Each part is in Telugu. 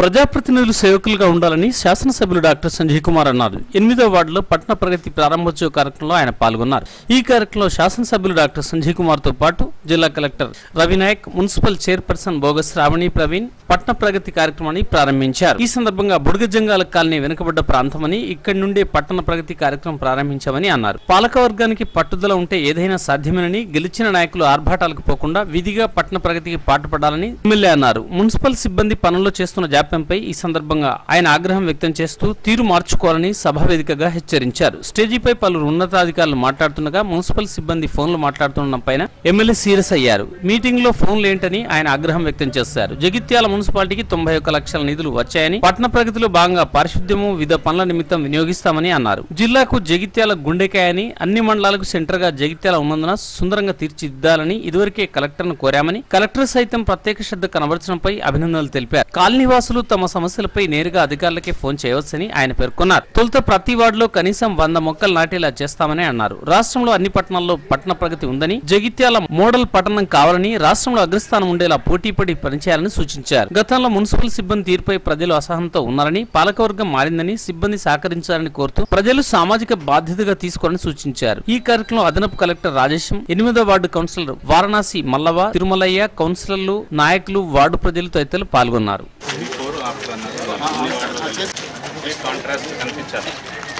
ప్రజాప్రతినిధులు సేవకులుగా ఉండాలని శాసనసభ్యులు డాక్టర్ సంజయ్ కుమార్ అన్నారు ఎనిమిదో వార్డులో పట్టణ ప్రగతి ప్రారంభోత్సవ కార్యక్రమంలో ఆయన పాల్గొన్నారు ఈ కార్యక్రమంలో శాసనసభ్యులు డాక్టర్ సంజయ్ కుమార్ తో పాటు జిల్లా collector Ravi Nayak municipal chairperson Bogas Shravani Praveen Pattana Pragathi కార్యక్రమాన్ని ప్రారంభించారు ఈ సందర్భంగా బుడగజంగాల కాలనీ వెనుకబడ్డ ప్రాంతమని ఇక్కడి నుండే పట్టణ ప్రగతి కార్యక్రమం ప్రారంభించామని అన్నారు పాలకవర్గానికి పట్టుదల ఉంటే ఏదైనా సాధ్యమేనని గెలిచిన నాయకులు ఆర్భాటాలకు పోకుండా విధిగా పట్టణ ప్రగతికి పాటుపడాలని ఎమ్మెల్యే అన్నారు మున్సిపల్ సిబ్బంది పనుల్లో చేస్తున్న జాప్యంపై ఈ సందర్భంగా ఆయన ఆగ్రహం వ్యక్తం చేస్తూ తీరు మార్చుకోవాలని సభా వేదికగా హెచ్చరించారు స్టేజీపై పలువురు ఉన్నతాధికారులు మాట్లాడుతుండగా మున్సిపల్ సిబ్బంది ఫోన్లు మాట్లాడుతున్న పైన ఎమ్మెల్యే సీరియస్ అయ్యారు మీటింగ్ లో ఫోన్లు ఏంటని ఆయన ఆగ్రహం వ్యక్తం చేశారు జగిత్యాల మున్సిపాలిటీకి తొంభై ఒక్క లక్షల నిధులు వచ్చాయని పట్టణ ప్రగతిలో భాగంగా పారిశుద్ధ్యము వివిధ పనుల నిమిత్తం వినియోగిస్తామని అన్నారు జిల్లాకు జగిత్యాల గుండెకాయని అన్ని మండలాలకు సెంటర్ గా జగిత్యాల ఉన్నందున సుందరంగా తీర్చిదిద్దాలని ఇదివరకే కలెక్టర్ ను కోరామని కలెక్టర్ సైతం ప్రత్యేక శ్రద్ధ కనబరచడంపై అభినందనలు తెలిపారు కాలనీవాసులు తమ సమస్యలపై నేరుగా అధికారులకే ఫోన్ చేయవచ్చని ఆయన పేర్కొన్నారు తొలుత ప్రతి వార్డులో కనీసం వంద మొక్కలు నాటేలా చేస్తామని అన్నారు రాష్ట్రంలో అన్ని పట్టణాల్లో పట్టణ ప్రగతి ఉందని జగిత్యాల మోడల్ పట్టణం కావాలని రాష్ట్రంలో అగ్రస్థానం ఉండేలా పోటీపడి పనిచేయాలని సూచించారు గతంలో మున్సిపల్ సిబ్బంది తీరుపై ప్రజలు అసహనంతో ఉన్నారని పాలకవర్గం మారిందని సిబ్బంది సహకరించాలని కోరుతూ ప్రజలు సామాజిక బాధ్యతగా తీసుకోవాలని సూచించారు ఈ కార్యక్రమంలో అదనపు కలెక్టర్ రాజేశం ఎనిమిదో వార్డు కౌన్సిలర్ వారణాసి మల్లవ తిరుమలయ్య కౌన్సిలర్లు నాయకులు వార్డు ప్రజలు తదితరులు పాల్గొన్నారు బిఫోర్ ఆఫ్టర్ అన్నది కాంట్రాస్ట్ కనిపించాలి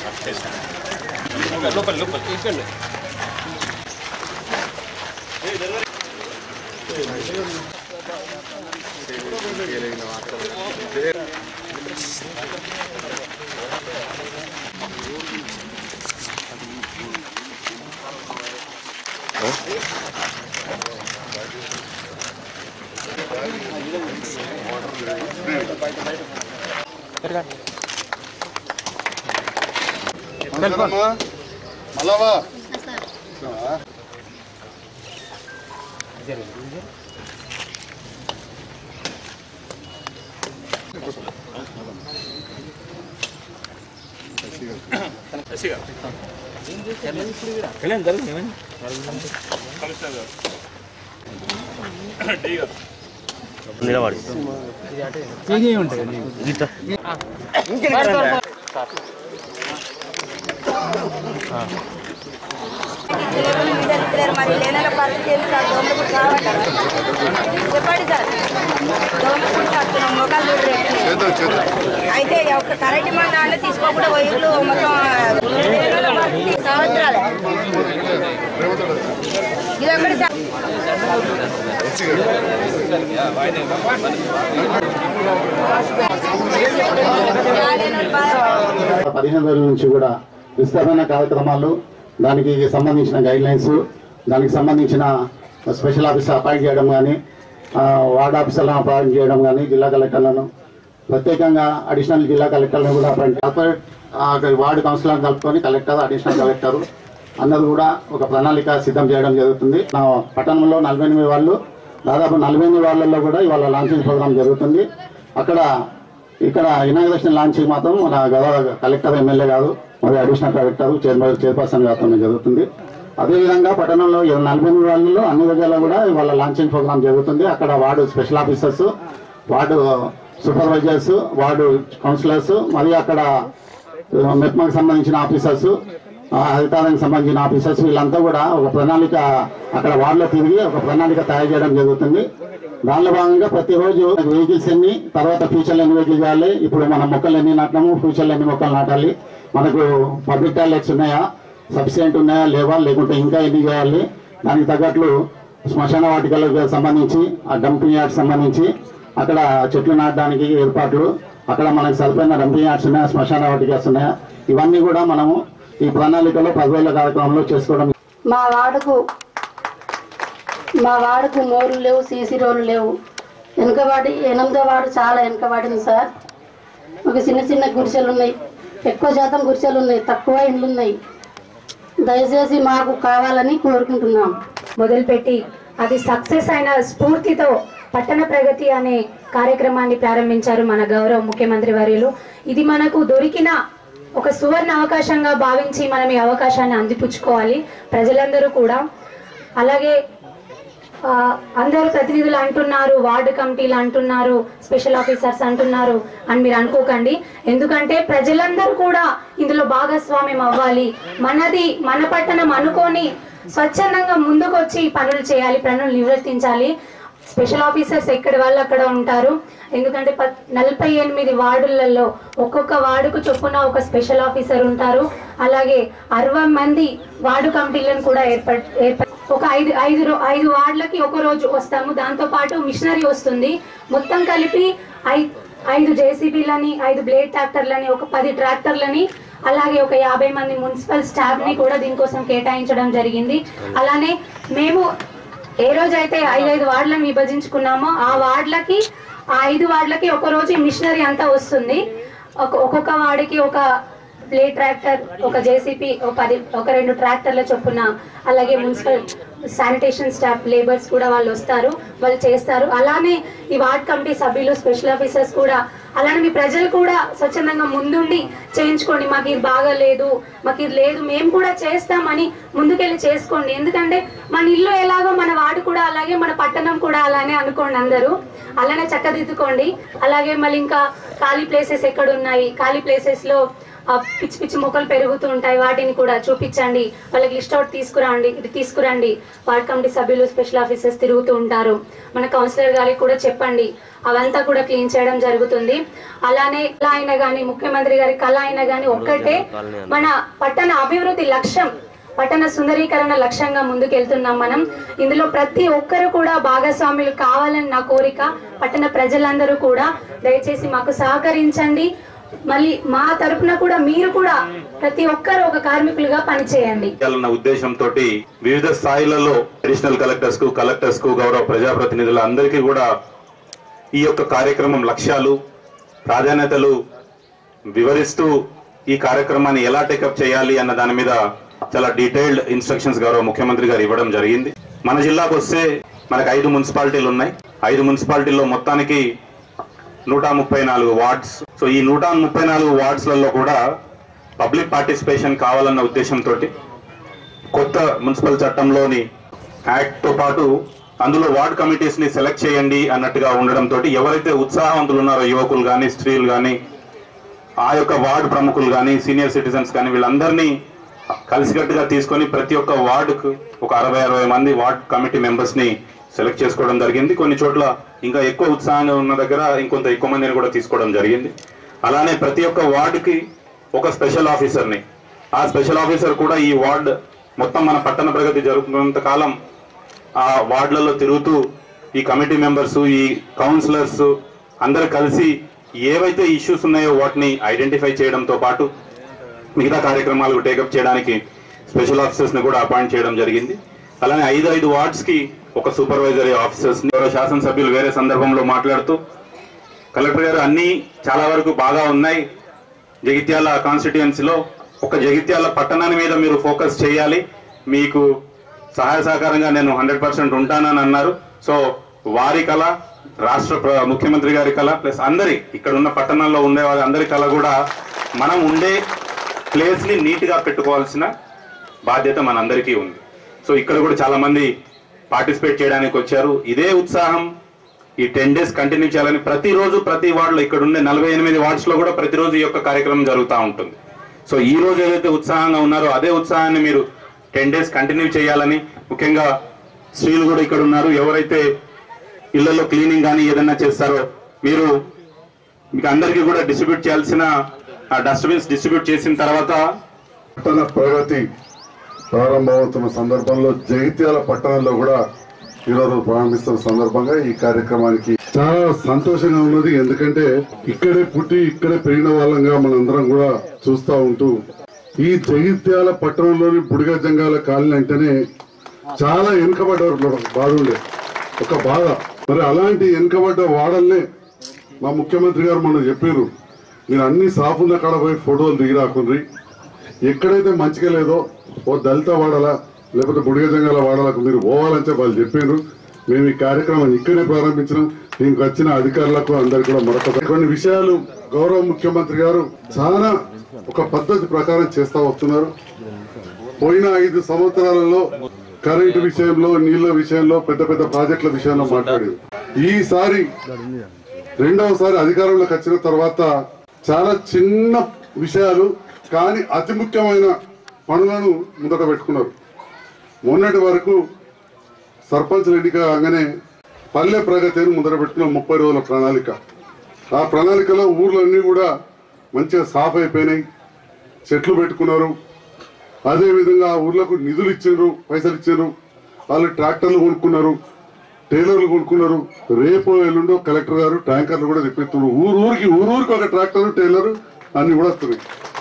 లోపల లోపల ఇక్కడండి మళ్ళవా కమిషనర్ గారు డి గారు లేరు మరి లేనల పరిస్థితి ఏంటి సార్ దోమలు కూడా రావట్లేదు చెప్పండి సార్ దోమలు కూడా వస్తున్నాం మొక్కలు చూడరు చేద్దాం చేద్దాం అయితే ఒక కరెంట్ మన దాంట్లో తీసుకోకుండా వైర్లు మొత్తం లేనోళ్ళ పరిస్థితి సంవత్సరాలే ఇది ఒకటి సార్ లేనోళ్ళ బాధ పదిహేను రోజుల నుంచి కూడా విస్తరణ కార్యక్రమాలు దానికి సంబంధించిన గైడ్ లైన్స్ దానికి సంబంధించిన స్పెషల్ ఆఫీసర్ అపాయింట్ చేయడం కానీ వార్డ్ ఆఫీసర్లను అపాయింట్ చేయడం కానీ జిల్లా కలెక్టర్లను ప్రత్యేకంగా అడిషనల్ జిల్లా కలెక్టర్లను కూడా అపాయింట్ కార్పొరేట్ ఆ, వార్డు కౌన్సిలర్ కలుపుకొని కలెక్టర్ అడిషనల్ కలెక్టర్ అందరూ కూడా ఒక ప్రణాళిక సిద్ధం చేయడం జరుగుతుంది నా పట్టణంలో నలభై ఎనిమిది వాళ్ళు దాదాపు నలభై ఎనిమిది వాళ్ళల్లో కూడా ఇవాళ లాంచింగ్ ప్రోగ్రామ్ జరుగుతుంది అక్కడ ఇక్కడ ఇనాగ్రేషన్ లాంచింగ్ మాత్రం మన గౌరవ కలెక్టర్ ఎమ్మెల్యే కాదు మరి అడిషనల్ కలెక్టర్ చైర్మన్ చైర్పర్సన్ గారితో జరుగుతుంది అదేవిధంగా పట్టణంలో ఈ నలభై ఎనిమిది వాళ్ళలో అన్ని దగ్గర కూడా ఇవాళ లాంచింగ్ ప్రోగ్రామ్ జరుగుతుంది అక్కడ ward special officers ward supervisors ward councillors మరియు అక్కడ మెప్మాకి సంబంధించిన ఆఫీసర్స్ అధికారానికి సంబంధించిన ఆఫీసర్స్ వీళ్ళంతా కూడా ఒక ప్రణాళిక అక్కడ వార్డులో తిరిగి ఒక ప్రణాళిక తయారు చేయడం జరుగుతుంది దానిలో భాగంగా ప్రతిరోజు వెహికల్స్ ఎన్ని తర్వాత ఫ్యూచర్లో ఎన్ని వెహికల్ చేయాలి ఇప్పుడు మన మొక్కలు ఎన్ని నాటినాము ఫ్యూచర్లో ఎన్ని మొక్కలు నాటాలి మనకు పబ్లిక్ టాయిలెట్స్ ఉన్నాయా సఫిషియెంట్ ఉన్నాయా లేవా లేకుంటే ఇంకా ఎన్ని చేయాలి దానికి తగ్గట్లు శ్మశాన వాటికలకు సంబంధించి ఆ డంపింగ్ యార్డ్ సంబంధించి అక్కడ చెట్లు నాటడానికి ఏర్పాట్లు అక్కడ మనకు సరిపోయిన డంపింగ్ యార్డ్స్ ఉన్నాయా శ్మశాన వాటికస్ ఉన్నాయా ఇవన్నీ కూడా మనము ఈ ప్రణాళికలో పదివేల కార్యక్రమంలో చేసుకోవడం మా వాడకు మా వాడకు మోర్లు లేవు సీసీ రోడ్లు లేవు వెనుకబడి ఎనిమిదో వాడు చాలా వెనుకబడింది సార్ ఒక చిన్న చిన్న గుడిసెలు ఉన్నాయి ఎక్కువ శాతం గుడిసెలు ఉన్నాయి తక్కువ ఇండ్లు ఉన్నాయి దయచేసి మాకు కావాలని కోరుకుంటున్నాం మొదలుపెట్టి అది సక్సెస్ అయిన స్ఫూర్తితో పట్టణ ప్రగతి అనే కార్యక్రమాన్ని ప్రారంభించారు మన గౌరవ ముఖ్యమంత్రి వర్యులు ఇది మనకు దొరికిన ఒక సువర్ణ అవకాశంగా భావించి మనం ఈ అవకాశాన్ని అందిపుచ్చుకోవాలి ప్రజలందరూ కూడా అలాగే ఆ, అందరూ ప్రతినిధులు అంటున్నారు వార్డు కమిటీలు అంటున్నారు స్పెషల్ ఆఫీసర్స్ అంటున్నారు అని మీరు అనుకోకండి ఎందుకంటే ప్రజలందరూ కూడా ఇందులో భాగస్వామ్యం అవ్వాలి మనది మన పట్టణం అనుకొని స్వచ్ఛందంగా ముందుకొచ్చి పనులు చేయాలి పనులు నిర్వర్తించాలి స్పెషల్ ఆఫీసర్స్ ఎక్కడి వాళ్ళు అక్కడ ఉంటారు ఎందుకంటే ప- నలభై ఎనిమిది వార్డులలో ఒక్కొక్క వార్డుకు చొప్పున ఒక స్పెషల్ ఆఫీసర్ ఉంటారు అలాగే అరవై మంది వార్డు కమిటీలను కూడా ఏర్ప ఏర్ప ఒక ఐదు ఐదు రో- ఐదు వార్డులకి ఒక రోజు వస్తాము దాంతో పాటు మిషనరీ వస్తుంది మొత్తం కలిపి ఐ- ఐదు జేసీబీలని ఐదు బ్లేడ్ ట్రాక్టర్లని ఒక పది ట్రాక్టర్లని అలాగే ఒక యాభై మంది మున్సిపల్ స్టాఫ్ ని కూడా దీనికోసం కేటాయించడం జరిగింది అలానే మేము ఏ రోజైతే ఐదు ఐదు వార్డులను విభజించుకున్నామో ఆ వార్డులకి ఆ ఐదు వార్డులకి ఒక రోజు ఈ మిషనరీ అంతా వస్తుంది ఒక ఒక్కొక్క వార్డుకి ఒక ప్లేట్ ట్రాక్టర్ ఒక జేసీపీ ఒక పది ఒక రెండు ట్రాక్టర్ల చొప్పున అలాగే మున్సిపల్ శానిటేషన్ స్టాఫ్ లేబర్స్ కూడా వాళ్ళు వస్తారు వాళ్ళు చేస్తారు అలానే ఈ వార్డ్ కమిటీ సభ్యులు స్పెషల్ ఆఫీసర్స్ కూడా అలానే మీ ప్రజలు కూడా స్వచ్ఛందంగా ముందుండి చేయించుకోండి మాకు ఇది బాగాలేదు మాకు ఇది లేదు మేము కూడా చేస్తామని ముందుకెళ్ళి చేసుకోండి ఎందుకంటే మన ఇల్లు ఎలాగో మన వార్డు కూడా అలాగే మన పట్టణం కూడా అలానే అనుకోండి అందరూ అలానే చక్కదిద్దుకోండి అలాగే మళ్ళీ ఇంకా ఖాళీ ప్లేసెస్ ఎక్కడ ఉన్నాయి ఖాళీ ప్లేసెస్ లో ఆ పిచ్చి పిచ్చి మొక్కలు పెరుగుతూ ఉంటాయి వాటిని కూడా చూపించండి వాళ్ళకి లిస్ట్ అవుట్ తీసుకురండి ఇది తీసుకురండి వార్డ్ కమిటీ సభ్యులు స్పెషల్ ఆఫీసర్స్ తిరుగుతూ ఉంటారు మన కౌన్సిలర్ గారికి కూడా చెప్పండి అవంతా కూడా క్లీన్ చేయడం జరుగుతుంది అలానే కళ అయినా కానీ ముఖ్యమంత్రి గారి కళ అయినా కానీ ఒక్కటే మన పట్టణ అభివృద్ధి లక్ష్యం పట్టణ సుందరీకరణ లక్ష్యంగా ముందుకెళ్తున్నాం మనం ఇందులో ప్రతి ఒక్కరు కూడా భాగస్వాములు కావాలని నా కోరిక పట్టణ ప్రజలందరూ కూడా దయచేసి మాకు సహకరించండి మళ్ళీ మా తరపున కూడా మీరు కూడా ప్రతి ఒక్కరు ఒక కార్మికులుగా పనిచేయండి చేయాలన్న ఉద్దేశంతో వివిధ స్థాయిలలో అడిషనల్ కలెక్టర్స్ కు కలెక్టర్స్ కు గౌరవ ప్రజాప్రతినిధులు అందరికీ కూడా ఈ యొక్క కార్యక్రమం లక్ష్యాలు ప్రాధాన్యతలు వివరిస్తూ ఈ కార్యక్రమాన్ని ఎలా టేకప్ చేయాలి అన్న దాని మీద చాలా డీటెయిల్డ్ ఇన్స్ట్రక్షన్స్ గౌరవ ముఖ్యమంత్రి గారు ఇవ్వడం జరిగింది మన జిల్లాకు వస్తే మనకు ఐదు మున్సిపాలిటీలు ఉన్నాయి ఐదు మున్సిపాలిటీల్లో మొత్తానికి నూట ముప్పై నాలుగు వార్డ్స్ సో ఈ నూట ముప్పై నాలుగు వార్డ్స్లలో కూడా పబ్లిక్ పార్టిసిపేషన్ కావాలన్న ఉద్దేశంతో కొత్త మున్సిపల్ చట్టంలోని యాక్ట్ తో పాటు అందులో వార్డ్ కమిటీస్ ని సెలెక్ట్ చేయండి అన్నట్టుగా ఉండడంతో ఎవరైతే ఉత్సాహవంతులు ఉన్నారో యువకులు కానీ స్త్రీలు కానీ ఆ యొక్క వార్డు ప్రముఖులు కానీ సీనియర్ సిటిజన్స్ కానీ వీళ్ళందరినీ కలిసికట్టుగా తీసుకొని ప్రతి ఒక్క వార్డుకు ఒక అరవై అరవై మంది వార్డ్ కమిటీ మెంబర్స్ ని సెలెక్ట్ చేసుకోవడం జరిగింది కొన్ని చోట్ల ఇంకా ఎక్కువ ఉత్సాహంగా ఉన్న దగ్గర ఇంకొంత ఎక్కువ మందిని కూడా తీసుకోవడం జరిగింది అలానే ప్రతి ఒక్క వార్డుకి ఒక స్పెషల్ ఆఫీసర్ని ఆ స్పెషల్ ఆఫీసర్ కూడా ఈ వార్డ్ మొత్తం మన పట్టణ ప్రగతి జరుగుతున్నంత కాలం ఆ వార్డులలో తిరుగుతూ ఈ కమిటీ మెంబర్స్ ఈ కౌన్సిలర్స్ అందరు కలిసి ఏవైతే ఇష్యూస్ ఉన్నాయో వాటిని ఐడెంటిఫై చేయడంతో పాటు మిగతా కార్యక్రమాలు టేకప్ చేయడానికి స్పెషల్ ఆఫీసర్స్ ని కూడా అపాయింట్ చేయడం జరిగింది అలానే ఐదు ఐదు వార్డ్స్ కి ఒక సూపర్వైజరీ ఆఫీసర్స్ ని ఎవరో శాసనసభ్యులు వేరే సందర్భంలో మాట్లాడుతూ కలెక్టర్ గారు అన్ని చాలా వరకు బాగా ఉన్నాయి జగిత్యాల కాన్స్టిట్యుయెన్సీలో ఒక జగిత్యాల పట్టణాన్ని మీద మీరు ఫోకస్ చేయాలి మీకు సహాయ సహకారంగా నేను హండ్రెడ్ పర్సెంట్ ఉంటానని అన్నారు సో వారి కళ రాష్ట్ర ప్ర- ముఖ్యమంత్రి గారి కళ ప్లస్ అందరి ఇక్కడ ఉన్న పట్టణాల్లో ఉండే వారి అందరి కళ కూడా మనం ఉండే ప్లేస్ ని నీట్ గా పెట్టుకోవాల్సిన బాధ్యత మనందరికీ ఉంది సో ఇక్కడ కూడా చాలా మంది పార్టిసిపేట్ చేయడానికి వచ్చారు ఇదే ఉత్సాహం ఈ టెన్ డేస్ కంటిన్యూ చేయాలని ప్రతిరోజు ప్రతి వార్డులో ఇక్కడ ఉండే నలభై ఎనిమిది వార్డ్స్ లో కూడా ప్రతిరోజు ఈ యొక్క కార్యక్రమం జరుగుతూ ఉంటుంది సో ఈ రోజు ఏదైతే ఉత్సాహంగా ఉన్నారో అదే ఉత్సాహాన్ని మీరు టెన్ డేస్ కంటిన్యూ చేయాలని ముఖ్యంగా స్త్రీలు కూడా ఇక్కడ ఉన్నారు ఎవరైతే ఇళ్లలో క్లీనింగ్ కానీ ఏదైనా చేస్తారో మీరు మీకు అందరికీ కూడా డిస్ట్రిబ్యూట్ చేయాల్సిన డస్ట్బిన్స్ డిస్ట్రిబ్యూట్ చేసిన తర్వాత పట్టణ ప్రగతి ప్రారంభమవుతున్న సందర్భంలో జగిత్యాల పట్టణంలో కూడా ఈరోజు ప్రారంభిస్తున్న సందర్భంగా ఈ కార్యక్రమానికి చాలా సంతోషంగా ఉన్నది ఎందుకంటే ఇక్కడే పుట్టి ఇక్కడే పెరిగిన వాళ్ళంగా మనందరం కూడా చూస్తూ ఉంటూ ఈ జగిత్యాల పట్టణంలోని బుడిగ జంగాల కాలనీ అంటేనే చాలా వెనుకబడ్డ బాధ ఉండే ఒక బాధ మరి అలాంటి వెనుకబడ్డ వాడల్నే మా ముఖ్యమంత్రి గారు మనం చెప్పారు మీరు అన్ని సాఫ్ ఉన్న కాడ పోయి ఫోటోలు దిగి రాకుండ్రి ఎక్కడైతే మంచిగా లేదో ఓ దళిత వాడాలా లేకపోతే బుడిగ జంగాల వాడాలకు మీరు పోవాలని చెప్పి వాళ్ళు చెప్పారు మేము ఈ కార్యక్రమాన్ని ఇక్కడే ప్రారంభించినాం దీనికి వచ్చిన అధికారులకు అందరికి కూడా మరొక కొన్ని విషయాలు గౌరవ ముఖ్యమంత్రి గారు చాలా ఒక పద్ధతి ప్రకారం చేస్తా వస్తున్నారు పోయిన ఐదు సంవత్సరాలలో కరెంటు విషయంలో నీళ్ల విషయంలో పెద్ద పెద్ద ప్రాజెక్టుల విషయంలో మాట్లాడింది ఈసారి రెండవసారి అధికారంలోకి వచ్చిన తర్వాత చాలా చిన్న విషయాలు కానీ అతి ముఖ్యమైన పనులను ముందట పెట్టుకున్నారు మొన్నటి వరకు సర్పంచ్ ఎన్నిక కాగానే పల్లె ప్రగతిని ముందర పెట్టుకున్న ముప్పై రోజుల ప్రణాళిక ఆ ప్రణాళికలో ఊర్లన్నీ కూడా మంచిగా సాఫ్ అయిపోయినాయి చెట్లు పెట్టుకున్నారు అదే విధంగా ఆ ఊర్లకు నిధులు ఇచ్చిండ్రు పైసలు ఇచ్చిండ్రు వాళ్ళు ట్రాక్టర్లు కొనుక్కున్నారు టైలర్లు కొనుక్కున్నారు రేపు ఎల్లుండో కలెక్టర్ గారు ట్యాంకర్లు కూడా తెప్పిస్తున్నారు ఊరు ఊరికి ఊరూరికి ఒక ట్రాక్టర్ టైలర్ అన్ని కూడా వస్తున్నాయి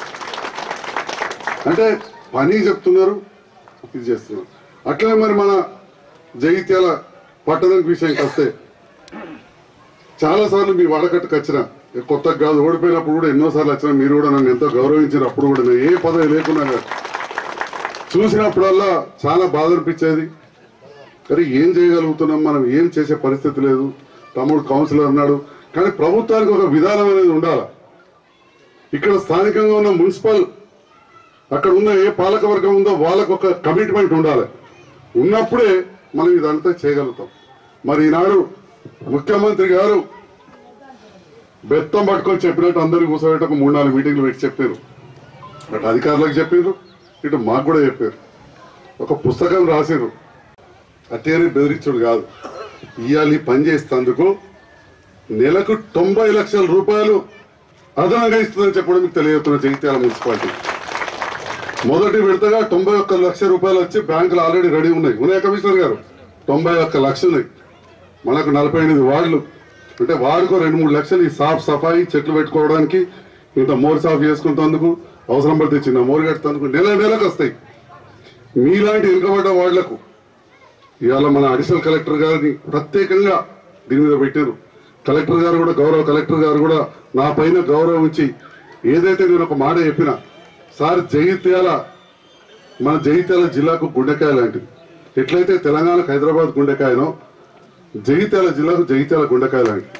అంటే పని చెప్తున్నారు ఇది చేస్తున్నారు అట్లనే మరి మన జగిత్యాల పట్టణం విషయానికి వస్తే చాలా సార్లు మీ వాడకట్టుకు వచ్చిన కొత్త కాదు ఓడిపోయినప్పుడు కూడా ఎన్నోసార్లు వచ్చిన మీరు కూడా నన్ను ఎంతో గౌరవించారు అప్పుడు కూడా నేను ఏ పదవి లేకున్నా కానీ చూసినప్పుడల్లా చాలా బాధ అనిపించేది కానీ ఏం చేయగలుగుతున్నాం మనం ఏం చేసే పరిస్థితి లేదు తమ్ముడు కౌన్సిలర్ అన్నాడు కానీ ప్రభుత్వానికి ఒక విధానం అనేది ఉండాలి ఇక్కడ స్థానికంగా ఉన్న మున్సిపల్ అక్కడ ఉన్న ఏ పాలక వర్గం ఉందో వాళ్ళకు ఒక కమిట్మెంట్ ఉండాలి ఉన్నప్పుడే మనం ఇదంతా చేయగలుగుతాం మరి ఈనాడు ముఖ్యమంత్రి గారు బెత్తం పట్టుకొని చెప్పినట్టు అందరూ కూర్చోబెట్టి ఒక మూడు నాలుగు మీటింగ్లు పెట్టి చెప్పారు అటు అధికారులకు చెప్పారు ఇటు మాకు కూడా చెప్పారు ఒక పుస్తకం రాసారు అట్టేని బెదిరించుడు కాదు ఇవాళ ఈ పని చేసేందుకు నెలకు తొంభై లక్షల రూపాయలు అదనంగా ఇస్తుందని చెప్పడం మీకు తెలియజేస్తున్న జగిత్యాల మున్సిపాలిటీ మొదటి విడతగా తొంభై ఒక్క లక్ష రూపాయలు వచ్చి బ్యాంకులు ఆల్రెడీ రెడీ ఉన్నాయి ఉన్నాయి కమిషనర్ గారు తొంభై ఒక్క లక్షలు ఉన్నాయి మనకు నలభై ఎనిమిది వార్డులు అంటే వార్డుకు రెండు మూడు లక్షలు ఈ సాఫ్ సఫాయి చెట్లు పెట్టుకోవడానికి ఇంత మోర్ సాఫ్ చేసుకుంటందుకు అవసరం పడితే చిన్న మోరు కట్టేందుకు నెల నెలకు వస్తాయి మీలాంటి వెనుకబడ్డ వార్డులకు ఇవాళ మన అడిషనల్ కలెక్టర్ గారిని ప్రత్యేకంగా దీని మీద పెట్టారు కలెక్టర్ గారు కూడా గౌరవ కలెక్టర్ గారు కూడా నా పైన గౌరవం ఇచ్చి ఏదైతే నేను ఒక మాట చెప్పినా సార్ జగిత్యాల మన జగిత్యాల జిల్లాకు గుండెకాయ లాంటిది ఎట్లయితే తెలంగాణకు హైదరాబాద్ గుండెకాయనో జగిత్యాల జిల్లాకు జగిత్యాల గుండెకాయ లాంటిది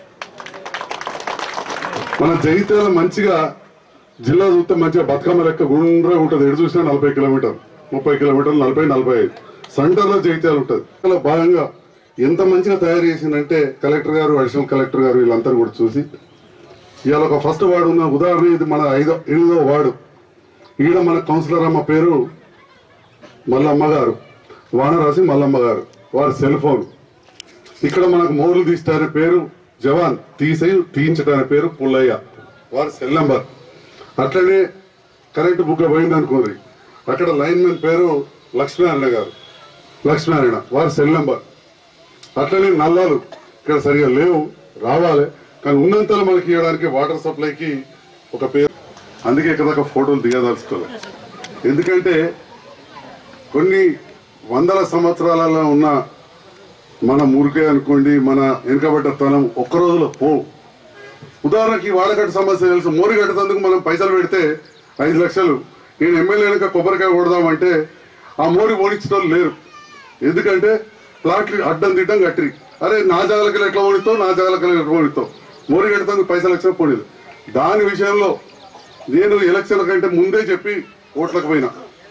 మన జగిత్యాల మంచిగా జిల్లా చూస్తే మంచిగా బతుకమ్మ లెక్క గుండ్రగా ఉంటుంది ఎడు చూసినా నలభై కిలోమీటర్ ముప్పై కిలోమీటర్లు నలభై నలభై ఐదు సెంటర్లో జగిత్యాల ఉంటుంది అలా భాగంగా ఎంత మంచిగా తయారు చేసిందంటే కలెక్టర్ గారు అడిషనల్ కలెక్టర్ గారు వీళ్ళందరూ కూడా చూసి ఇవాళ ఒక ఫస్ట్ వార్డు ఉన్న ఉదాహరణ ఇది మన ఐదో ఎనిమిదో వార్డు ఈడ మన కౌన్సిలర్ అమ్మ పేరు మల్లమ్మ గారు వానరాసి మల్లమ్మ గారు వారి సెల్ ఫోన్ ఇక్కడ మనకు మోర్లు తీస్తారనే పేరు జవాన్ తీసే తీయించడానికి పేరు పుల్లయ్య వారి సెల్ నెంబర్ అట్లనే కరెంటు బుక్ పోయింది అనుకోండి అక్కడ లైన్ మెన్ పేరు లక్ష్మీనారాయణ గారు లక్ష్మీనారాయణ వారి సెల్ నెంబర్ అట్లనే నల్లాలు ఇక్కడ సరిగా లేవు రావాలి కానీ ఉన్నంతలో మనకి ఇవ్వడానికి వాటర్ సప్లైకి ఒక పేరు అందుకే ఇక్కడ దాకా ఫోటోలు దిగదలుచుకోవాలి ఎందుకంటే కొన్ని వందల సంవత్సరాలలో ఉన్న మన మురికే అనుకోండి మన వెనుకబడ్డ తనం ఒక్క రోజులో పోవు ఉదాహరణకి ఈ వాడకట్టు సమస్య తెలుసు మోరి కట్టేందుకు మనం పైసలు పెడితే ఐదు లక్షలు నేను ఎమ్మెల్యే వెనుక కొబ్బరికాయ కొడదామంటే ఆ మోరి ఓడించిన వాళ్ళు లేరు ఎందుకంటే ప్లాట్లు అడ్డం తిడ్డం కట్టిరి అరే నా జాగలకి ఎట్లా ఓడిస్తావు నా జాగలకి ఎట్లా ఓడిస్తావు మోరి కట్టేందుకు పైసలు వచ్చినా పోలేదు దాని విషయంలో నేను ఎలక్షన్ కంటే ముందే చెప్పి ఓట్లకు పోయినా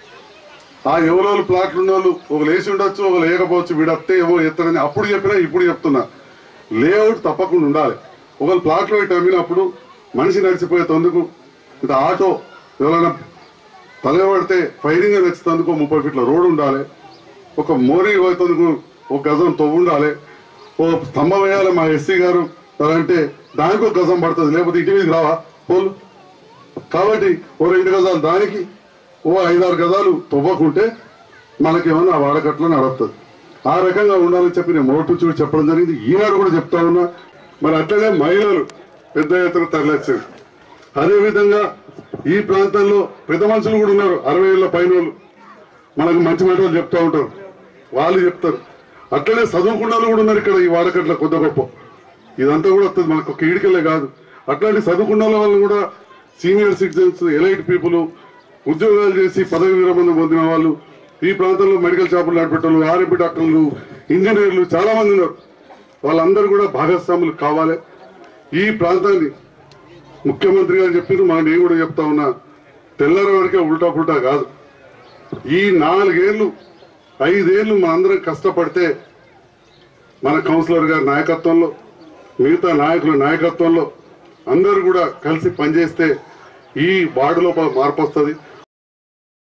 ఆ ఎవరో ప్లాట్లు ఉన్న వాళ్ళు ఒక లేచి ఉండొచ్చు ఒక లేకపోవచ్చు వీడత్తే ఏమో ఎత్తడని అప్పుడు చెప్పినా ఇప్పుడు చెప్తున్నా లేఅవుట్ తప్పకుండా ఉండాలి ఒకళ్ళు ప్లాట్లో ఇటు అమ్మినప్పుడు మనిషి నడిచిపోయే తందుకు ఇంత ఆటో ఎవరైనా తలబడితే ఫైరింగ్ నచ్చేందుకు ముప్పై ఫీట్ల రోడ్ ఉండాలి ఒక మోరీ పోయేందుకు ఒక గజం తవ్వు ఉండాలి ఓ స్తంభం వేయాలి మా ఎస్సీ గారు అంటే దానికి ఒక గజం పడుతుంది లేకపోతే ఇంటి మీదకి రావా పోలు కాబట్టి ఓ రెండు గజాలు దానికి ఓ ఐదారు గజాలు తవ్వకుంటే మనకేమన్నా ఆ వాడకట్లో నడుస్తుంది ఆ రకంగా ఉండాలని చెప్పి నేను మోటు చూసి చెప్పడం జరిగింది ఈనాడు కూడా చెప్తా ఉన్నా మరి అట్లనే మహిళలు పెద్ద ఎత్తున తరలిచ్చారు అదేవిధంగా ఈ ప్రాంతంలో పెద్ద మనుషులు కూడా ఉన్నారు అరవై ఏళ్ళ పైన వాళ్ళు మనకు మంచి మాటలు చెప్తా ఉంటారు వాళ్ళు చెప్తారు అట్లనే చదువుకున్న వాళ్ళు కూడా ఉన్నారు ఇక్కడ ఈ వాడకట్ల కొద్ది గొప్ప ఇదంతా కూడా వస్తుంది మనకు ఒక ఈడికలే కాదు అట్లాంటి చదువుకున్న వాళ్ళు కూడా సీనియర్ సిటిజన్స్ ఎలైట్ పీపుల్ ఉద్యోగాలు చేసి పదవి విరమణ పొందిన వాళ్ళు ఈ ప్రాంతంలో మెడికల్ షాపులు నడిపెట్టలు ఆర్ఎంపీ డాక్టర్లు ఇంజనీర్లు చాలా మంది ఉన్నారు వాళ్ళందరూ కూడా భాగస్వాములు కావాలి ఈ ప్రాంతాన్ని ముఖ్యమంత్రి గారు చెప్పారు మా నేను కూడా చెప్తా ఉన్నా తెల్లర వరకే ఉల్టా పుల్టా కాదు ఈ నాలుగేళ్లు ఐదేళ్లు మనందరం కష్టపడితే మన కౌన్సిలర్ గారి నాయకత్వంలో మిగతా నాయకుల నాయకత్వంలో అందరూ కూడా కలిసి పనిచేస్తే ఈ వార్డు లోపల మార్పు వస్తుంది